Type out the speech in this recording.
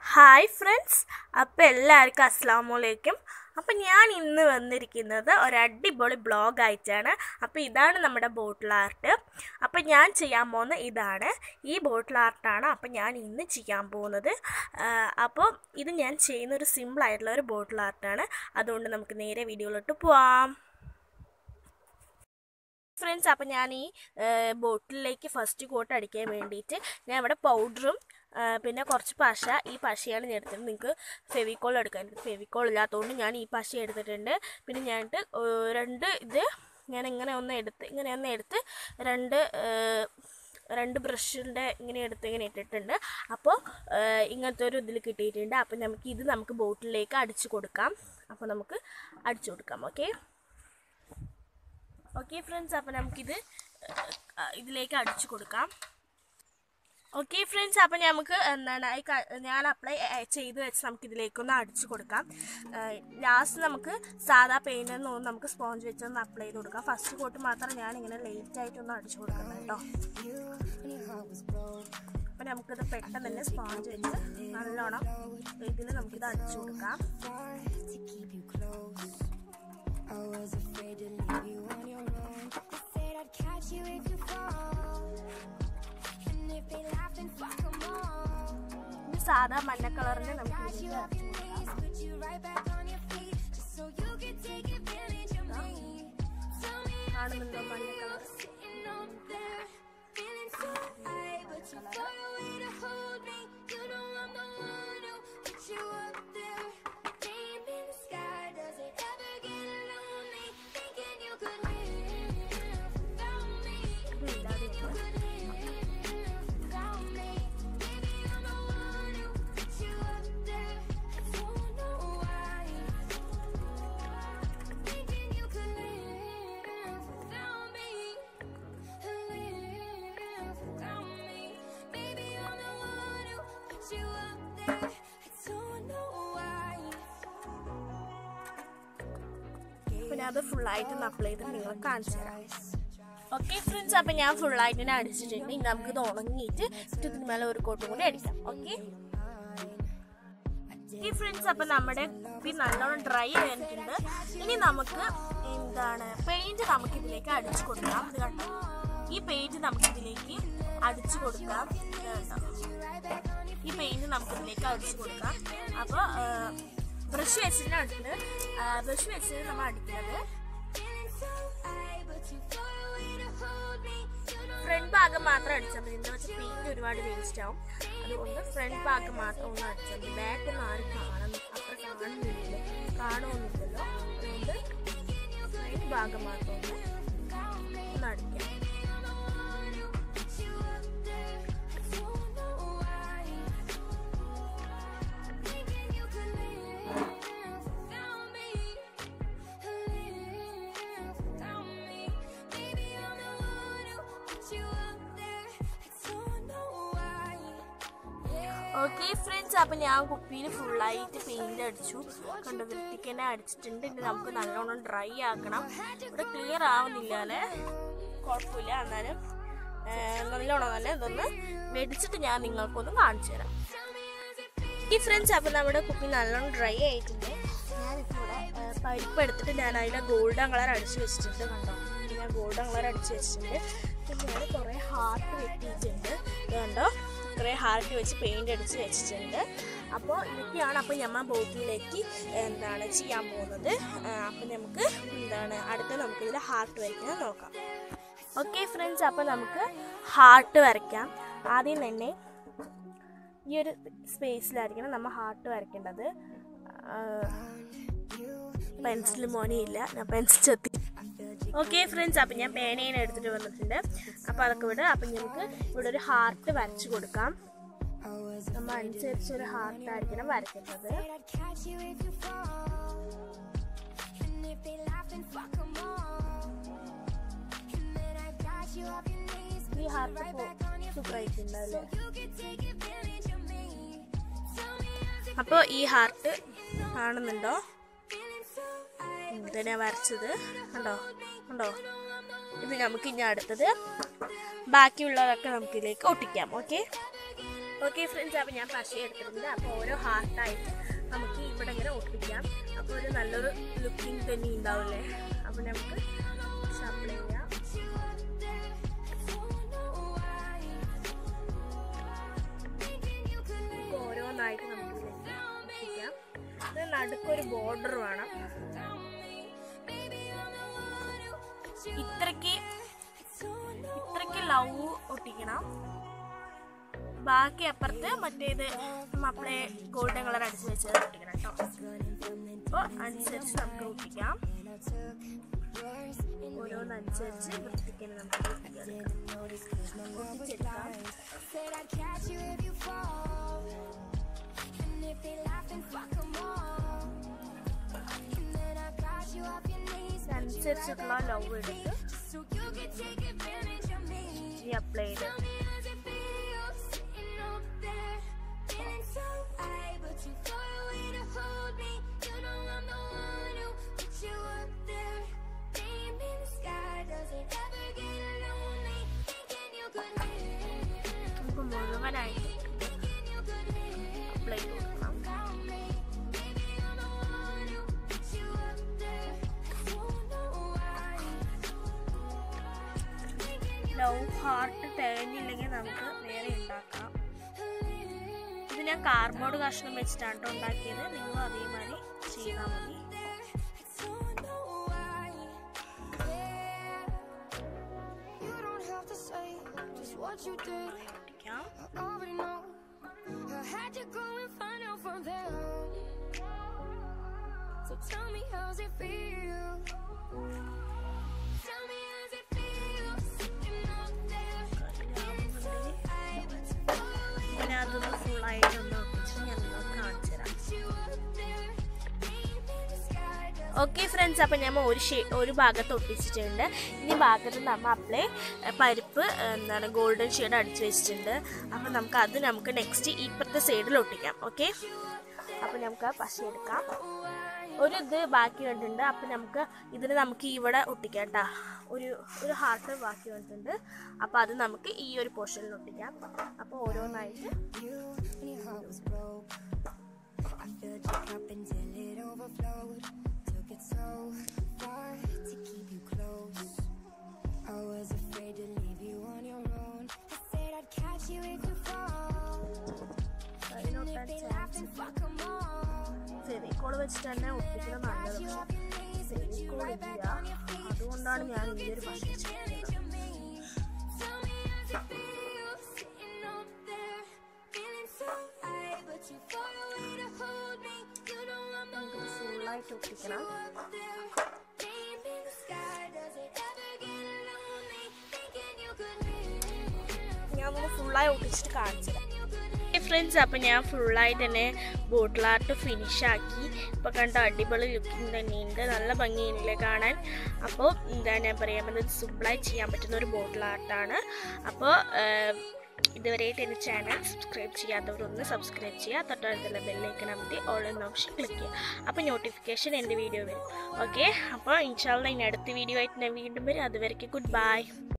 Hi friends അപ്പോൾ എല്ലാവർക്കും അസ്സാം വലൈക്കും അപ്പോൾ ഞാൻ ഇന്ന് വന്നിരിക്കുന്നത് ഒരു അടിപൊളി ബ്ലോഗ് ആയിട്ടാണ് അപ്പോൾ ഇതാണ് നമ്മുടെ ബോട്ടിൽ ആർട്ട് അപ്പോൾ ഞാൻ ചെയ്യാൻ പോകുന്ന ഇതാണ് ഈ ബോട്ടിൽ ആർട്ടാണ് അപ്പോൾ ഞാൻ ഇന്ന് ചെയ്യാൻ പോകുന്നത് ആ, അപ്പോൾ ഇത് ഞാൻ ചെയ്യുന്ന ഒരു സിമ്പിൾ ആയിട്ടുള്ള ഒരു ബോട്ടിൽ ആർട്ടാണ് അതുകൊണ്ട് നമുക്ക് നേരെ വീഡിയോയിലോട്ട് പോവാം ഫ്രണ്ട്സ് അപ്പോൾ ഞാൻ ഈ ബോട്ടിലേക്ക് ഫസ്റ്റ് കോട്ട് അടിക്കാൻ വേണ്ടിയിട്ട് ഞാൻ ഇവിടെ പൗഡറും പിന്നെ കുറച്ച് പശ ഈ പശയാണ് ഞാൻ എടുത്തത് നിങ്ങൾക്ക് ഫെവിക്കോൾ എടുക്കാൻ ഫെവിക്കോൾ ഇല്ലാത്തതുകൊണ്ട് ഞാൻ ഈ പശ എടുത്തിട്ടുണ്ട് പിന്നെ ഞാനിട്ട് രണ്ട് ഇത് ഞാൻ ഇങ്ങനെ ഒന്ന് എടുത്ത് ഇങ്ങനെ ഒന്ന് എടുത്ത് രണ്ട് ഏഹ്, രണ്ട് ബ്രഷിൻ്റെ ഇങ്ങനെ എടുത്ത് ഇങ്ങനെ ഇട്ടിട്ടുണ്ട് അപ്പോൾ ഏഹ്, ഇങ്ങനത്തെ ഒരു ഇതിൽ കിട്ടിയിട്ടുണ്ട് അപ്പോൾ നമുക്ക് ഇത് നമുക്ക് ബോട്ടിലേക്ക് അടിച്ചു കൊടുക്കാം അപ്പോൾ നമുക്ക് അടിച്ചു കൊടുക്കാം ഓക്കെ ഓക്കെ ഫ്രണ്ട്സ് അപ്പോൾ നമുക്കിത് ഏഹ്, ഇതിലേക്ക് അടിച്ചു കൊടുക്കാം ഓക്കെ ഫ്രണ്ട്സ് അപ്പോൾ നമുക്ക് എന്താണ് ഈ ക- ഞാൻ അപ്ലൈ ചെയ്ത് വെച്ച് നമുക്ക് ഇതിലേക്കൊന്ന് അടിച്ചു കൊടുക്കാം ലാസ്റ്റ് നമുക്ക് സാധാ പെയിൻറ്റിൽ നിന്ന് നമുക്ക് സ്പോഞ്ച് വെച്ചൊന്ന് അപ്ലൈ ചെയ്ത് കൊടുക്കാം ഫസ്റ്റ് കോട്ട് മാത്രം ഞാൻ ഇങ്ങനെ ലേറ്റ് ആയിട്ടൊന്ന് അടിച്ചു കൊടുക്കുന്നത് കേട്ടോ അപ്പോൾ നമുക്കിത് പെട്ടെന്ന് തന്നെ സ്പോഞ്ച് വെച്ച് നല്ലോണം ഇതിൽ നമുക്കിത് അടിച്ചു കൊടുക്കാം I was afraid to leave you on your own. They said I'd catch you if you fall. And if they laugh, then fuck 'em all. ഇത് സാധാ മഞ്ഞ കളറിന് നമുക്ക് Catch you ഇതിലേക്ക് off your knees, put you right back on your feet, just so you can take advantage of me. Tell me കാണുന്നുണ്ടോ മഞ്ഞ colour sitting up there, feeling so high, but you're far away to hold me. You know I'm the one who put you up there. Name in the sky, does it ever get lonely? Thinking you could live without me. Thinking you could live without me. Maybe I'm the one who put you up there. I don't know why. Thinking you could live without me. Live without me. Maybe I'm the one who put you up there. I don't know why. പിന്നെ അത് ഫുള്ളായിട്ട് ഒന്ന് apply ചെയ്ത് നിങ്ങൾ കാണിച്ചു തരാം okay friends അപ്പം ഞാൻ ഫുള്ളായിട്ട് തന്നെ അടിച്ചിട്ടുണ്ട് ഇനി നമുക്ക് ഇത് ഉണങ്ങിയിട്ട് ഇതിന് മേലെ ഒരു കോട്ടും കൂടി അടിക്കാം ഓക്കെ ഈ ഫ്രണ്ട്സ് അപ്പം നമ്മുടെ കുപ്പി നല്ലോണം ഡ്രൈ ആയിട്ടുണ്ട് ഇനി നമുക്ക് എന്താണ് പെയിന്റ് നമുക്ക് ഇതിലേക്ക് അടിച്ചു കൊടുക്കാം ഇത് കണ്ടോ ഈ പെയിന്റ് നമുക്ക് ഇതിലേക്ക് അടിച്ചു കൊടുക്കാം ഇത് കണ്ടോ ഈ പെയിന്റ് നമുക്ക് ഇതിലേക്ക് അടിച്ചു കൊടുക്കാം അപ്പോൾ ബ്രഷ് വെച്ചിട്ടാണ് അടിക്കുന്നത് ബ്രഷ് വെച്ചിട്ട് നമ്മൾ അടിക്കുന്നത് Feeling so high, but you're far away to hold me. You know front ഭാഗം മാത്രം അടിച്ചാൽ മതി എന്താ വെച്ചാൽ പെയിന്റ് ഒരുപാട് വേസ്റ്റ് ആവും അതുകൊണ്ട് ഫ്രണ്ട് ഭാഗം മാത്രം ഒന്ന് അടിച്ചാൽ മതി ബാക്ക് ഒന്നും ആരും കാണുന്നു അത്ര കാണുന്നില്ലല്ലോ കാണുമൊന്നുമില്ലല്ലോ അതുകൊണ്ട് ഫ്രണ്ട് ഭാഗം മാത്രം ഒന്ന് ഒന്ന് അടിക്കാം put you up there. I don't know why. Thinking you could live without me. Live without me. Maybe I'm the one who put you up there. I don't know why. Yeah. Okay friends അപ്പം ഞാൻ കുപ്പിയിൽ ഫുള്ളായിട്ട് paint അടിച്ചു കണ്ടു വൃത്തിക്ക് തന്നെ അടിച്ചിട്ടുണ്ട് ഇനി നമുക്ക് നല്ലോണം ഡ്രൈ ആക്കണം ഇവിടെ ക്ലിയർ ആവുന്നില്ല അല്ലേ കുഴപ്പമില്ല എന്നാലും ആ, നല്ലോണം തന്നെ ഇതൊന്ന് വെടിച്ചിട്ട് ഞാൻ നിങ്ങൾക്കൊന്ന് കാണിച്ചു തരാം ഈ ഫ്രണ്ട്സ് അപ്പം നമ്മുടെ കുപ്പി നല്ലോണം ഡ്രൈ ആയിട്ടുണ്ട് ഞാനിപ്പോൾ ഇവിടെ പൈപ്പ് എടുത്തിട്ട് ഞാൻ അതിലെ ഗോൾഡൻ കളർ അടിച്ച് വെച്ചിട്ടുണ്ട് കണ്ടോ ഞാൻ ഗോൾഡൻ കളർ അടിച്ച് വെച്ചിട്ടുണ്ട് പിന്നെ ഞാൻ കുറേ ഹാർട്ട് വെട്ടിയിട്ടുണ്ട് ഇത് കണ്ടോ കുറേ ഹാർട്ട് വെച്ച് പെയിൻ്റ് അടിച്ച് വെച്ചിട്ടുണ്ട് അപ്പോൾ ഇതൊക്കെയാണ് അപ്പോൾ ഞമ്മ ബോട്ടിലേക്ക് എന്താണ് ചെയ്യാൻ പോകുന്നത് അപ്പോൾ നമുക്ക് എന്താണ് അടുത്ത നമുക്കിതിൽ ഹാർട്ട് വരയ്ക്കാൻ നോക്കാം ഓക്കെ ഫ്രണ്ട്സ് അപ്പോൾ നമുക്ക് ഹാർട്ട് വരയ്ക്കാം ആദ്യം തന്നെ ഈ ഒരു സ്പേസിലായിരിക്കണം നമ്മൾ ഹാർട്ട് വരയ്ക്കേണ്ടത് പെൻസിൽ മോനെയില്ല ഞാൻ പെൻസിൽ ചെത്തി ഓക്കെ ഫ്രണ്ട്സ് അപ്പം ഞാൻ പേനയാണ് എടുത്തിട്ട് വന്നിട്ടുണ്ട് അപ്പോൾ അതൊക്കെ വിട് അപ്പം നമുക്ക് ഇവിടെ ഒരു ഹാർട്ട് വരച്ച് കൊടുക്കാം നമ്മൾ അനുസരിച്ച് ഒരു ഹാർട്ടായിരിക്കണം വരയ്ക്കുന്നത് I'd catch you if you fall. And if they laugh, then fuck 'em all. And then I got you off your knees, ഈ ഹാർട്ട് സൂപ്പറായിട്ടുണ്ട് അല്ലേ you can take advantage of me. Tell me how's it അപ്പോൾ ഈ heart കാണുന്നുണ്ടോ feeling so high? ഇത് ഞാൻ വരച്ചത് കണ്ടോ കണ്ടോ ഇത് നമുക്ക് ഇനി അടുത്തത് ബാക്കിയുള്ളതൊക്കെ നമുക്ക് ഇതിലേക്ക് ഒട്ടിക്കാം okay Never get okay friends അപ്പോൾ ഞാൻ പശ എടുത്തിട്ടുണ്ട് അപ്പോൾ ഓരോ ഹാർട്ടായിട്ട് നമുക്ക് ഇവിടെ ഇങ്ങനെ ഒട്ടിക്കാം അപ്പോൾ ഒരു നല്ലൊരു ലുക്കിംഗ് തന്നെ ഉണ്ടാവില്ലേ അപ്പോൾ നമുക്ക് അപ്ലൈ ചെയ്യാം നമുക്ക് ഓരോന്നായിട്ട് നമുക്ക് ഇതിലേക്ക് ഒട്ടിക്കാം ഇത് നടുക്കൊരു ബോർഡർ വേണം ഇത്രയ്ക്ക് ഇത്രയ്ക്ക് ലവ് ഒട്ടിക്കണം ബാക്കി അപ്പുറത്ത് മറ്റേത് നമ്മളെ ഗോൾഡൻ കളർ അടിച്ച് വെച്ചത് ഒട്ടിക്കണം കേട്ടോ അപ്പോൾ അനുസരിച്ച് നമുക്ക് ഒട്ടിക്കാം ഓരോന്നനുസരിച്ച് വൃത്തിക്കാൻ നമുക്ക് ഒട്ടിച്ചെടുക്കാം ഒട്ടിച്ചെടുക്കാം Said I'd catch you if you fall. And if they laugh, then fuck 'em all. And then I got you off your knees. അനുസരിച്ചിട്ടുള്ള ലവ് എടുത്ത് So you can take advantage of me. ഈ apply ചെയ്ത് Tell me how's it feel sitting up there, feeling so high, but you fly away to hold me. You know I'm the one who put you up there, name in the sky. Does it ever get lonely thinking you could live? നമുക്ക് മുഴുവനായിട്ട് Thinking you could live apply ചെയ്ത് കൊടുക്കണം without me? Maybe I'm the one who put you up there. Don't know why. Love heart തികഞ്ഞില്ലെങ്കിൽ നമുക്ക് വേറെ ഉണ്ടാക്കാം ഇത് ഞാൻ കാർബോർഡ് കഷ്ണം വെച്ചിട്ടാണ് ട്ടോ ഉണ്ടാക്കിയത് നിങ്ങളും അതേമാതിരി ചെയ്താൽ മതി Don't know why. Yeah. You don't have to say just what you did. ഒട്ടിക്കാം I already know. I had to go and find out from them. So tell me how's it feel? Tell me how's it feel sitting up there, feeling so high, but you fly away. പിന്നെ അതൊന്ന് ഫുള്ളായിട്ട് ഒന്ന് ഒട്ടിച്ച് ഞാൻ നിങ്ങൾക്ക് കാണിച്ചു തരാം Put you up there, name in the sky. Does okay friends അപ്പം ഞാൻ ഒരു ഷേ ഒരു ഭാഗത്ത് ഒട്ടിച്ചിട്ടുണ്ട് ഇനി ഭാഗത്ത് നമ്മൾ അപ്ലൈ പരിപ്പ് ഏഹ്, എന്താണ് ഗോൾഡൻ ഷെയ്ഡ് അടിച്ച് വെച്ചിട്ടുണ്ട് അപ്പം നമുക്ക് അത് നമുക്ക് നെക്സ്റ്റ് ഇപ്പുറത്തെ സൈഡിൽ ഒട്ടിക്കാം ഓക്കെ അപ്പം നമുക്ക് ആ പശ എടുക്കാം ഒരു ഇത് ബാക്കി വന്നിട്ടുണ്ട് അപ്പം നമുക്ക് ഇതിന് നമുക്ക് ഇവിടെ ഒട്ടിക്കാം കേട്ടോ ഒരു ഒരു ഹാർട്ട് ബാക്കി വന്നിട്ടുണ്ട് അപ്പോൾ അത് നമുക്ക് ഈ ഒരു പോർഷനിൽ ഒട്ടിക്കാം അപ്പോൾ ഓരോന്നായിട്ട് you when your heart was broke. I filled your cup until it overflowed. Took it so far to keep you close. I was afraid to leave you on your own. I said I'd catch you if you fall. And if they laugh, then fuck 'em all. Fevicol വെച്ചിട്ട് തന്നെ ഒട്ടിക്കുന്നത് നല്ലത് You off your knees, put you Fevicol right back ഇല്ല on your feet. അതുകൊണ്ടാണ് ഞാൻ ഈ ഒരു പശ Advantage of me. Tell me how's it feel sitting up there, feeling so high, but you far away to hold me. You know I'm the നമുക്ക് one ഫുള്ളായിട്ട് ഒട്ടിക്കണം up there, name in the sky. Does it ever get lonely thinking you could live? ഞാൻ ഒന്ന് ഫുള്ളായി ഒട്ടിച്ചിട്ട് കാണിച്ചു തരാം You could live. Friends അപ്പം ഞാൻ ഫുള്ളായിട്ട് തന്നെ ബോട്ടിൽ ആർട്ട് ഫിനിഷ് ആക്കി ഇപ്പോൾ കണ്ട അടിപൊളി ലുക്കിംഗ് തന്നെയുണ്ട് നല്ല ഭംഗിയില്ലേ കാണാൻ അപ്പോൾ എന്താ ഞാൻ പറയാൻ പറ്റുന്നത് സിമ്പിളായി ചെയ്യാൻ പറ്റുന്ന ഒരു ബോട്ടിൽ ആർട്ടാണ് അപ്പോൾ ഇതുവരെയായിട്ട് എൻ്റെ ചാനൽ സബ്സ്ക്രൈബ് ചെയ്യാത്തവരൊന്ന് സബ്സ്ക്രൈബ് ചെയ്യുക തൊട്ടടുത്തുള്ള ബെല്ലൈക്കൺ അമർത്തി ഓൾ എന്ന ഓപ്ഷൻ ക്ലിക്ക് ചെയ്യുക അപ്പോൾ നോട്ടിഫിക്കേഷൻ എൻ്റെ വീഡിയോ വരും ഓക്കെ അപ്പോൾ ഇൻഷാല്ല ഇനി അടുത്ത വീഡിയോ ആയിട്ട് ഞാൻ വീണ്ടും വരും അതുവരെയ്ക്ക് ഗുഡ് ബൈ